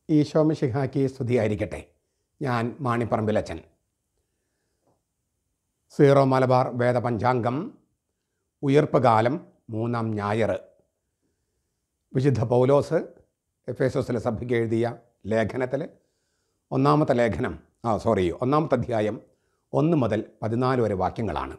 ഈശോമിഷിഹാക്കി സ്തുതിയായിരിക്കട്ടെ ഞാൻ മാണിപ്പറമ്പിലച്ചൻ സീറോ മലബാർ വേദപഞ്ചാംഗം ഉയർപ്പ് കാലം മൂന്നാം ഞായർ വിശുദ്ധ പൗലോസ് എഫ് എസോസിലെ സഭയ്ക്ക് എഴുതിയ ലേഖനത്തിൽ ഒന്നാമത്തെ ലേഖനം ആ സോറി ഒന്നാമത്തെ അധ്യായം ഒന്ന് മുതൽ പതിനാല് വരെ വാക്യങ്ങളാണ്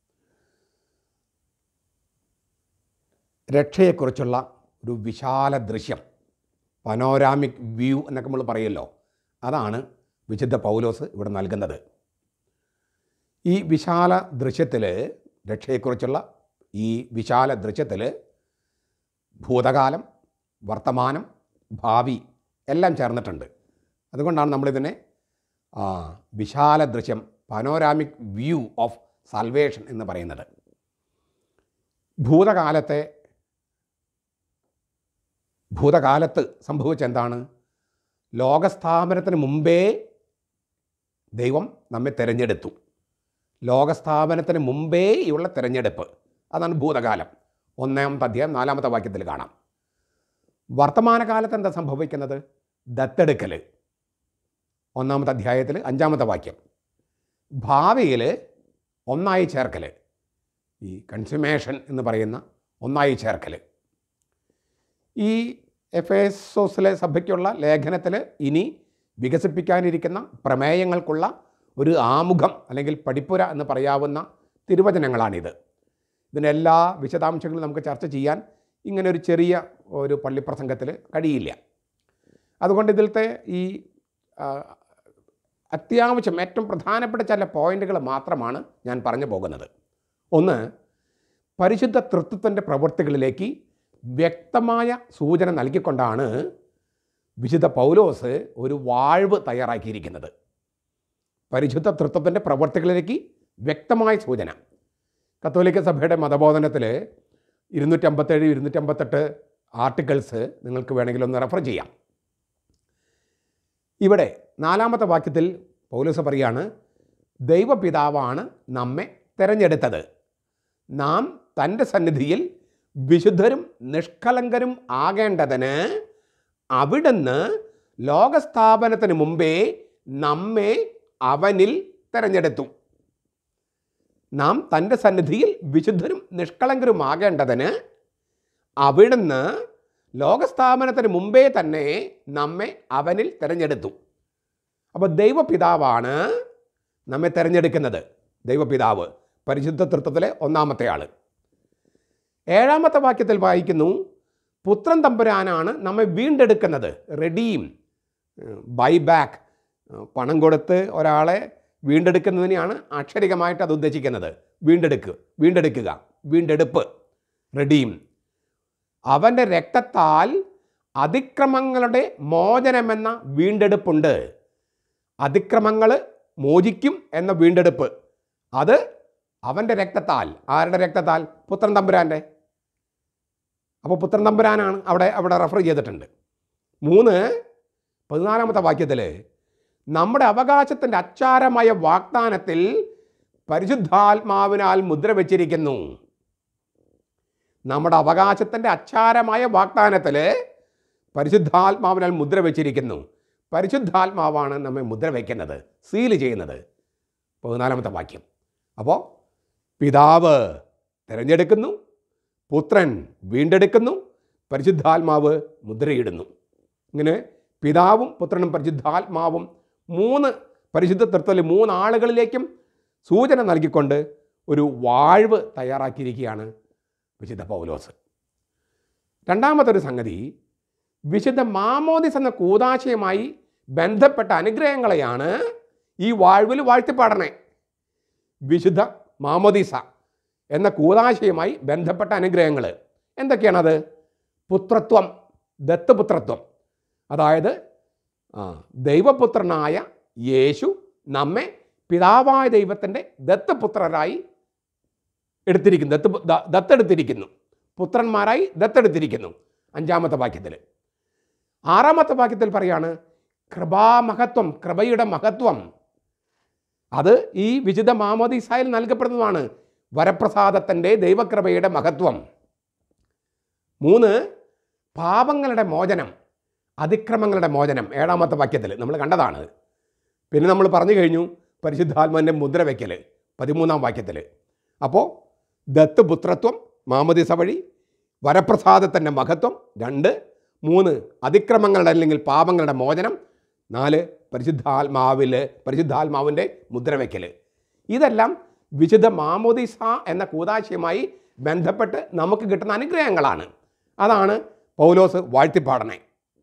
രക്ഷയെക്കുറിച്ചുള്ള ഒരു വിശാല ദൃശ്യം പനോരാമിക് വ്യൂ എന്നൊക്കെ നമ്മൾ പറയുമല്ലോ അതാണ് വിശുദ്ധ പൗലോസ് ഇവിടെ നൽകുന്നത് ഈ വിശാല ദൃശ്യത്തിൽ രക്ഷയെക്കുറിച്ചുള്ള ഈ വിശാല ദൃശ്യത്തിൽ ഭൂതകാലം വർത്തമാനം ഭാവി എല്ലാം ചേർന്നിട്ടുണ്ട് അതുകൊണ്ടാണ് നമ്മളിതിനെ ആ, വിശാല ദൃശ്യം പനോരാമിക് വ്യൂ ഓഫ് സൽവേഷൻ എന്ന് പറയുന്നത് ഭൂതകാലത്തെ ഭൂതകാലത്ത് സംഭവിച്ച എന്താണ് ലോകസ്ഥാപനത്തിന് മുമ്പേ ദൈവം നമ്മെ തിരഞ്ഞെടുത്തു ലോകസ്ഥാപനത്തിന് മുമ്പേ ഉള്ള തിരഞ്ഞെടുപ്പ് അതാണ് ഭൂതകാലം ഒന്നാമത്തെ അധ്യായം നാലാമത്തെ വാക്യത്തിൽ കാണാം വർത്തമാനകാലത്ത് എന്താ സംഭവിക്കുന്നത് ദത്തെടുക്കൽ ഒന്നാമത്തെ അധ്യായത്തിൽ അഞ്ചാമത്തെ വാക്യം ഭാവിയിൽ ഒന്നായി ചേർക്കൽ ഈ കൺസ്യൂമേഷൻ എന്ന് പറയുന്ന ഒന്നായി ചേർക്കൽ ഈ എഫ് എസോസിലെ സഭയ്ക്കുള്ള ലേഖനത്തിൽ ഇനി വികസിപ്പിക്കാനിരിക്കുന്ന പ്രമേയങ്ങൾക്കുള്ള ഒരു ആമുഖം അല്ലെങ്കിൽ പടിപ്പുര എന്ന് പറയാവുന്ന തിരുവചനങ്ങളാണിത് ഇതിൻ്റെ എല്ലാ വിശദാംശങ്ങളും നമുക്ക് ചർച്ച ചെയ്യാൻ ഇങ്ങനെ ഒരു ചെറിയ ഒരു പള്ളിപ്രസംഗത്തിൽ കഴിയില്ല അതുകൊണ്ട് ഇതിലത്തെ ഈ ആ, അത്യാവശ്യം ഏറ്റവും പ്രധാനപ്പെട്ട ചില പോയിന്റുകൾ മാത്രമാണ് ഞാൻ പറഞ്ഞു പോകുന്നത് ഒന്ന് പരിശുദ്ധ തൃത്വത്തിൻ്റെ പ്രവൃത്തികളിലേക്ക് വ്യക്തമായ സൂചന നൽകിക്കൊണ്ടാണ് വിശുദ്ധ പൗലോസ് ഒരു വാഴ്വ് തയ്യാറാക്കിയിരിക്കുന്നത് പരിശുദ്ധ തൃത്വത്തിൻ്റെ പ്രവൃത്തികളിലേക്ക് വ്യക്തമായ സൂചന കത്തോലിക്ക സഭയുടെ മതബോധനത്തിൽ ഇരുന്നൂറ്റമ്പത്തേഴ് ഇരുന്നൂറ്റമ്പത്തെട്ട് ആർട്ടിക്കിൾസ് നിങ്ങൾക്ക് വേണമെങ്കിൽ ഒന്ന് റെഫർ ചെയ്യാം ഇവിടെ നാലാമത്തെ വാക്യത്തിൽ പൗലോസ് പറയാണ് ദൈവപിതാവാണ് നമ്മെ തിരഞ്ഞെടുത്തത് നാം തൻ്റെ സന്നിധിയിൽ വിശുദ്ധരും നിഷ്കളങ്കരും ആകേണ്ടതിന് അവിടുന്ന് ലോകസ്ഥാപനത്തിന് മുമ്പേ നമ്മെ അവനിൽ തിരഞ്ഞെടുത്തു നാം തൻ്റെ സന്നിധിയിൽ വിശുദ്ധരും നിഷ്കളങ്കരുമാകേണ്ടതിന് അവിടുന്ന് ലോകസ്ഥാപനത്തിന് മുമ്പേ തന്നെ നമ്മെ അവനിൽ തിരഞ്ഞെടുത്തു അപ്പോൾ ദൈവപിതാവാണ് നമ്മെ തിരഞ്ഞെടുക്കുന്നത് ദൈവപിതാവ് പരിശുദ്ധ തൃത്വത്തിലെ ഒന്നാമത്തെ ആൾ ഏഴാമത്തെ വാക്യത്തിൽ വായിക്കുന്നു പുത്രൻ തമ്പുരാനാണ് നമ്മെ വീണ്ടെടുക്കുന്നത് റെഡീം ബൈ ബാക്ക് പണം കൊടുത്ത് ഒരാളെ വീണ്ടെടുക്കുന്നതിനെയാണ് അക്ഷരികമായിട്ട് അത് ഉദ്ദേശിക്കുന്നത് വീണ്ടെടുക്കുക വീണ്ടെടുക്കുക വീണ്ടെടുപ്പ് റെഡീം അവൻ്റെ രക്തത്താൽ അതിക്രമങ്ങളുടെ മോചനമെന്ന വീണ്ടെടുപ്പുണ്ട് അതിക്രമങ്ങൾ മോചിക്കും എന്ന വീണ്ടെടുപ്പ് അത് അവൻ്റെ രക്തത്താൽ ആരുടെ രക്തത്താൽ പുത്രൻ തമ്പുരാൻ്റെ അപ്പോൾ പുത്രൻ തമ്പുരാനാണ് അവിടെ അവിടെ റെഫർ ചെയ്തിട്ടുണ്ട് മൂന്ന് പതിനാലാമത്തെ വാക്യത്തിൽ നമ്മുടെ അവകാശത്തിൻ്റെ അച്ചാരമായ വാഗ്ദാനത്തിൽ പരിശുദ്ധാത്മാവിനാൽ മുദ്ര വെച്ചിരിക്കുന്നു നമ്മുടെ അവകാശത്തിൻ്റെ അച്ചാരമായ വാഗ്ദാനത്തിൽ പരിശുദ്ധാത്മാവിനാൽ മുദ്ര വെച്ചിരിക്കുന്നു പരിശുദ്ധാത്മാവാണ് നമ്മെ മുദ്ര വയ്ക്കുന്നത് സീല് ചെയ്യുന്നത് പതിനാലാമത്തെ വാക്യം അപ്പോൾ പിതാവ് തിരഞ്ഞെടുക്കുന്നു പുത്രൻ വീണ്ടെടുക്കുന്നു പരിശുദ്ധാത്മാവ് മുദ്രയിടുന്നു ഇങ്ങനെ പിതാവും പുത്രനും പരിശുദ്ധാത്മാവും മൂന്ന് പരിശുദ്ധ തൃത്വത്തിൽ മൂന്നാളുകളിലേക്കും സൂചന നൽകിക്കൊണ്ട് ഒരു വാഴ്വ് തയ്യാറാക്കിയിരിക്കുകയാണ് വിശുദ്ധ പൗലോസ് രണ്ടാമതൊരു സംഗതി വിശുദ്ധ മാമോദിസ് എന്ന കൂതാശയുമായി ബന്ധപ്പെട്ട അനുഗ്രഹങ്ങളെയാണ് ഈ വാഴ്വിൽ വാഴ്ത്തിപ്പാടണേ വിശുദ്ധ മാമോദിസ എന്ന കൂതാശയുമായി ബന്ധപ്പെട്ട അനുഗ്രഹങ്ങൾ എന്തൊക്കെയാണത് പുത്രത്വം ദത്തുപുത്രത്വം അതായത് ആ, ദൈവപുത്രനായ യേശു നമ്മെ പിതാവായ ദൈവത്തിൻ്റെ ദത്തുപുത്രരായി എടുത്തിരിക്കുന്നു ദത്ത് ദ- ദത്തെടുത്തിരിക്കുന്നു പുത്രന്മാരായി ദത്തെടുത്തിരിക്കുന്നു അഞ്ചാമത്തെ വാക്യത്തിൽ ആറാമത്തെ വാക്യത്തിൽ പറയാണ് കൃപാമഹത്വം കൃപയുടെ മഹത്വം അത് ഈ വിശുദ്ധ മാമോദിസായിൽ നൽകപ്പെടുന്നതാണ് വരപ്രസാദത്തിൻ്റെ ദൈവകൃപയുടെ മഹത്വം മൂന്ന് പാപങ്ങളുടെ മോചനം അതിക്രമങ്ങളുടെ മോചനം ഏഴാമത്തെ വാക്യത്തിൽ നമ്മൾ കണ്ടതാണ് പിന്നെ നമ്മൾ പറഞ്ഞു കഴിഞ്ഞു പരിശുദ്ധാത്മാവിൻ്റെ മുദ്ര വയ്ക്കൽ പതിമൂന്നാം വാക്യത്തിൽ അപ്പോൾ ദത്ത് പുത്രത്വം മാമദിസ വഴി വരപ്രസാദത്തിൻ്റെ മഹത്വം രണ്ട് മൂന്ന് അതിക്രമങ്ങളുടെ അല്ലെങ്കിൽ പാപങ്ങളുടെ മോചനം നാല് പരിശുദ്ധാത്മാവിൽ പരിശുദ്ധാത്മാവിൻ്റെ മുദ്ര വയ്ക്കൽ ഇതെല്ലാം വിശുദ്ധ മാമോദിസ എന്ന കൂതാശയുമായി ബന്ധപ്പെട്ട് നമുക്ക് കിട്ടുന്ന അനുഗ്രഹങ്ങളാണ് അതാണ് പൗലോസ് വാഴ്ത്തിപ്പാടണേ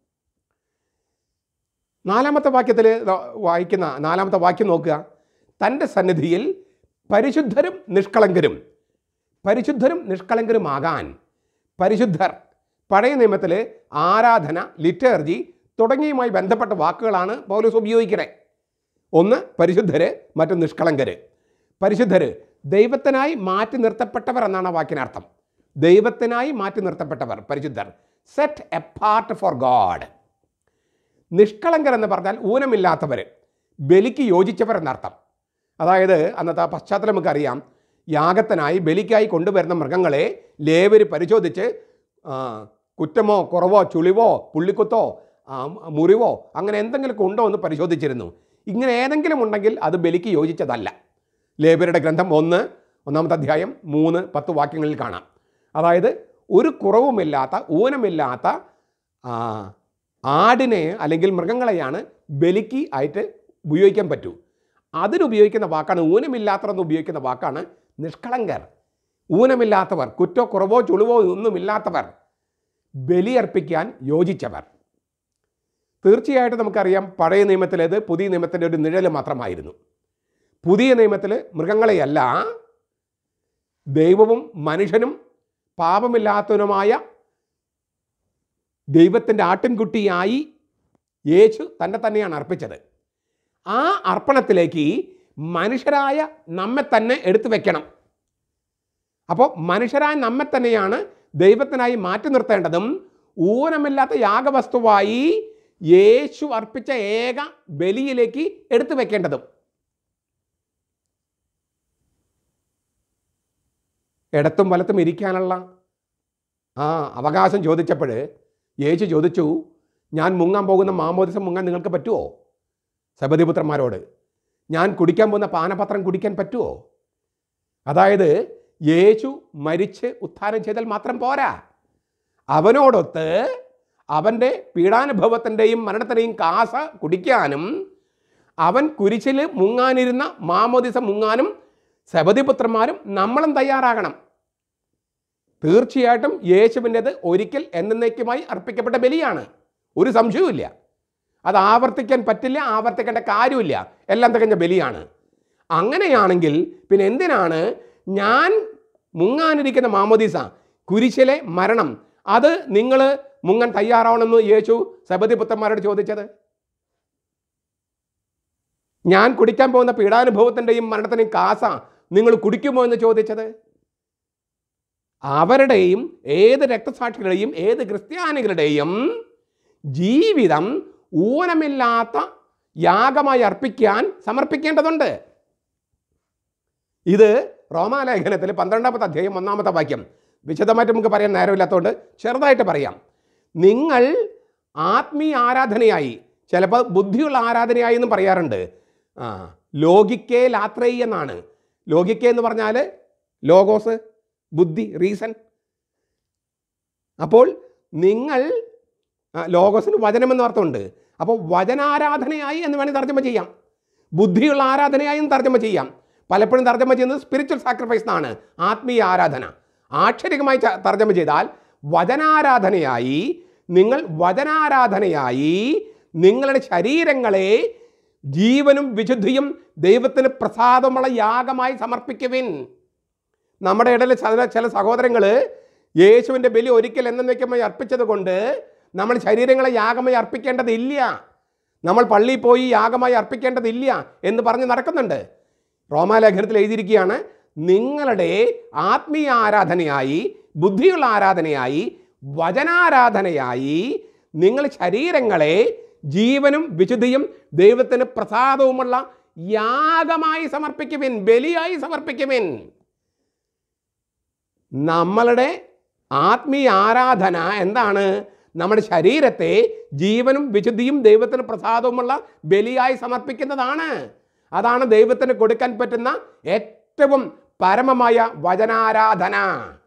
നാലാമത്തെ വാക്യത്തിൽ വായിക്കുന്ന നാലാമത്തെ വാക്യം നോക്കുക തൻ്റെ സന്നിധിയിൽ പരിശുദ്ധരും നിഷ്കളങ്കരും പരിശുദ്ധരും നിഷ്കളങ്കരുമാകാൻ പരിശുദ്ധർ പഴയ നിയമത്തിൽ ആരാധന ലിറ്റർജി തുടങ്ങിയുമായി ബന്ധപ്പെട്ട വാക്കുകളാണ് പൗലോസ് ഉപയോഗിക്കുന്നത് ഒന്ന് പരിശുദ്ധര് മറ്റൊന്ന് നിഷ്കളങ്കര് പരിശുദ്ധര് ദൈവത്തിനായി മാറ്റി നിർത്തപ്പെട്ടവർ എന്നാണ് ആ വാക്കിനർത്ഥം ദൈവത്തിനായി മാറ്റി നിർത്തപ്പെട്ടവർ പരിശുദ്ധർ set a part for God നിഷ്കളങ്കർ എന്ന് പറഞ്ഞാൽ ഊനമില്ലാത്തവർ ബലിക്ക് യോജിച്ചവർ എന്നർത്ഥം അതായത് അന്നത്തെ ആ പശ്ചാത്തലം നമുക്കറിയാം യാഗത്തിനായി ബലിക്കായി കൊണ്ടുവരുന്ന മൃഗങ്ങളെ ലേവര് പരിശോധിച്ച് ആ, കുറ്റമോ കുറവോ ചുളിവോ പുള്ളിക്കുത്തോ ആ, മുറിവോ അങ്ങനെ എന്തെങ്കിലും ഉണ്ടോ എന്ന് പരിശോധിച്ചിരുന്നു ഇങ്ങനെ ഏതെങ്കിലും ഉണ്ടെങ്കിൽ അത് ബലിക്ക് യോജിച്ചതല്ല ലേബരുടെ ഗ്രന്ഥം ഒന്ന് ഒന്നാമത്തെ അധ്യായം മൂന്ന് പത്ത് വാക്യങ്ങളിൽ കാണാം അതായത് ഒരു കുറവുമില്ലാത്ത ഊനമില്ലാത്ത ആ, ആടിനെ അല്ലെങ്കിൽ മൃഗങ്ങളെയാണ് ബലിക്ക് ആയിട്ട് ഉപയോഗിക്കാൻ പറ്റൂ അതിനുപയോഗിക്കുന്ന വാക്കാണ് ഊനമില്ലാത്തതെന്ന് ഉപയോഗിക്കുന്ന വാക്കാണ് നിഷ്കളങ്കർ ഊനമില്ലാത്തവർ കുറ്റോ കുറവോ ചുളിവോ ഒന്നുമില്ലാത്തവർ ബലിയർപ്പിക്കാൻ യോജിച്ചവർ തീർച്ചയായിട്ടും നമുക്കറിയാം പഴയ നിയമത്തിലേത് പുതിയ നിയമത്തിൻ്റെ ഒരു നിഴൽ മാത്രമായിരുന്നു പുതിയ നിയമത്തിൽ മൃഗങ്ങളെയല്ല ദൈവവും മനുഷ്യനും പാപമില്ലാത്തവനുമായ ദൈവത്തിൻ്റെ ആട്ടിൻകുട്ടിയായി യേശു തന്നെ തന്നെയാണ് അർപ്പിച്ചത് ആ അർപ്പണത്തിലേക്ക് മനുഷ്യരായ നമ്മെ തന്നെ എടുത്തു വെക്കണം അപ്പോൾ മനുഷ്യരായ നമ്മെ തന്നെയാണ് ദൈവത്തിനായി മാറ്റി നിർത്തേണ്ടതും ഊനമില്ലാത്ത യാഗവസ്തുവായി യേശു അർപ്പിച്ച ഏക ബലിയിലേക്ക് എടുത്തു വെക്കേണ്ടതും ഇടത്തും വലത്തും ഇരിക്കാനുള്ള ആ അവകാശം ചോദിച്ചപ്പോൾ യേശു ചോദിച്ചു ഞാൻ മുങ്ങാൻ പോകുന്ന മാമോദിസം മുങ്ങാൻ നിങ്ങൾക്ക് പറ്റുമോ സബദിപുത്രന്മാരോട് ഞാൻ കുടിക്കാൻ പോകുന്ന പാനപത്രം കുടിക്കാൻ പറ്റുമോ അതായത് യേശു മരിച്ച് ഉത്ഥാനം ചെയ്താൽ മാത്രം പോരാ അവനോടൊത്ത് അവൻ്റെ പീഡാനുഭവത്തിൻ്റെയും മരണത്തിൻ്റെയും കാസ കുടിക്കാനും അവൻ കുരിശിൽ മുങ്ങാനിരുന്ന മാമോദിസ മുങ്ങാനും സബദിപുത്രന്മാരും നമ്മളും തയ്യാറാകണം തീർച്ചയായിട്ടും യേശുവിൻ്റെത് ഒരിക്കൽ എന്നേക്കുമായി അർപ്പിക്കപ്പെട്ട ബലിയാണ് ഒരു സംശയവുമില്ല അത് ആവർത്തിക്കാൻ പറ്റില്ല ആവർത്തിക്കേണ്ട കാര്യമില്ല എല്ലാം തികഞ്ഞ ബലിയാണ് അങ്ങനെയാണെങ്കിൽ പിന്നെ എന്തിനാണ് ഞാൻ മുങ്ങാനിരിക്കുന്ന മാമോദീസ കുരിശിലെ മരണം അത് നിങ്ങൾ മുങ്ങാൻ തയ്യാറാവണമെന്ന് യേശു സബതി പുത്രന്മാരോട് ചോദിച്ചത് ഞാൻ കുടിക്കാൻ പോകുന്ന പീഡാനുഭവത്തിൻ്റെയും മരണത്തിൻ്റെയും കാസ നിങ്ങൾ കുടിക്കുമോ എന്ന് ചോദിച്ചത് അവരുടെയും ഏത് രക്തസാക്ഷികളുടെയും ഏത് ക്രിസ്ത്യാനികളുടെയും ജീവിതം ഊനമില്ലാത്ത യാഗമായി അർപ്പിക്കാൻ സമർപ്പിക്കേണ്ടതുണ്ട് ഇത് റോമാലേഖനത്തിൽ പന്ത്രണ്ടാമത്തെ അധ്യായം ഒന്നാമത്തെ വാക്യം വിശദമായിട്ട് നമുക്ക് പറയാൻ നേരമില്ലാത്തതുകൊണ്ട് ചെറുതായിട്ട് പറയാം നിങ്ങൾ ആത്മീയ ആരാധനയായി ചിലപ്പോൾ ബുദ്ധിയുള്ള ആരാധനയായി എന്നും പറയാറുണ്ട് ആ ലോകിക്കേ ലാത്രയി എന്നാണ് ലോകിക്കേ എന്ന് പറഞ്ഞാൽ ലോഗോസ് ബുദ്ധി റീസൺ അപ്പോൾ നിങ്ങൾ ആ, ലോഗോസിന് വചനം എന്ന അർത്ഥമുണ്ട് അപ്പോൾ വചനാരാധനയായി എന്ന് വേണമെങ്കിൽ തർജ്ജമ ചെയ്യാം ബുദ്ധിയുള്ള ആരാധനയായി എന്ന് തർജ്ജമ ചെയ്യാം പലപ്പോഴും തർജ്ജമ ചെയ്യുന്നത് സ്പിരിച്വൽ സാക്രിഫൈസ് എന്നാണ് ആത്മീയ ആരാധന ആക്ഷരികമായി ച- തർജ്ജമ ചെയ്താൽ വചനാരാധനയായി നിങ്ങൾ വചനാരാധനയായി നിങ്ങളുടെ ശരീരങ്ങളെ ജീവനും വിശുദ്ധിയും ദൈവത്തിന് പ്രസാദമുള്ള യാഗമായി സമർപ്പിക്കുവിൻ നമ്മുടെ ഇടയിൽ ചില ചില സഹോദരങ്ങൾ യേശുവിൻ്റെ ബലി ഒരിക്കൽ എന്നേക്കുമായി അർപ്പിച്ചത് കൊണ്ട് നമ്മൾ ശരീരങ്ങളെ യാഗമായി അർപ്പിക്കേണ്ടതില്ല നമ്മൾ പള്ളിയിൽ പോയി യാഗമായി അർപ്പിക്കേണ്ടതില്ല എന്ന് പറഞ്ഞ് നടക്കുന്നുണ്ട് റോമാലേഖനത്തിൽ എഴുതിയിരിക്കുകയാണ് നിങ്ങളുടെ ആത്മീയ ആരാധനയായി ബുദ്ധിയുള്ള ആരാധനയായി വചനാരാധനയായി നിങ്ങൾ ശരീരങ്ങളെ ജീവനും വിശുദ്ധിയും ദൈവത്തിന് പ്രസാദവുമുള്ള യാഗമായി സമർപ്പിക്കുവിൻ ബലിയായി സമർപ്പിക്കുവിൻ നമ്മളുടെ ആത്മീയ ആരാധന എന്താണ് നമ്മുടെ ശരീരത്തെ ജീവനും വിശുദ്ധിയും ദൈവത്തിന് പ്രസാദവുമുള്ള ബലിയായി സമർപ്പിക്കുന്നതാണ് അതാണ് ദൈവത്തിന് കൊടുക്കാൻ പറ്റുന്ന ഏറ്റവും പരമമായ വചനാരാധന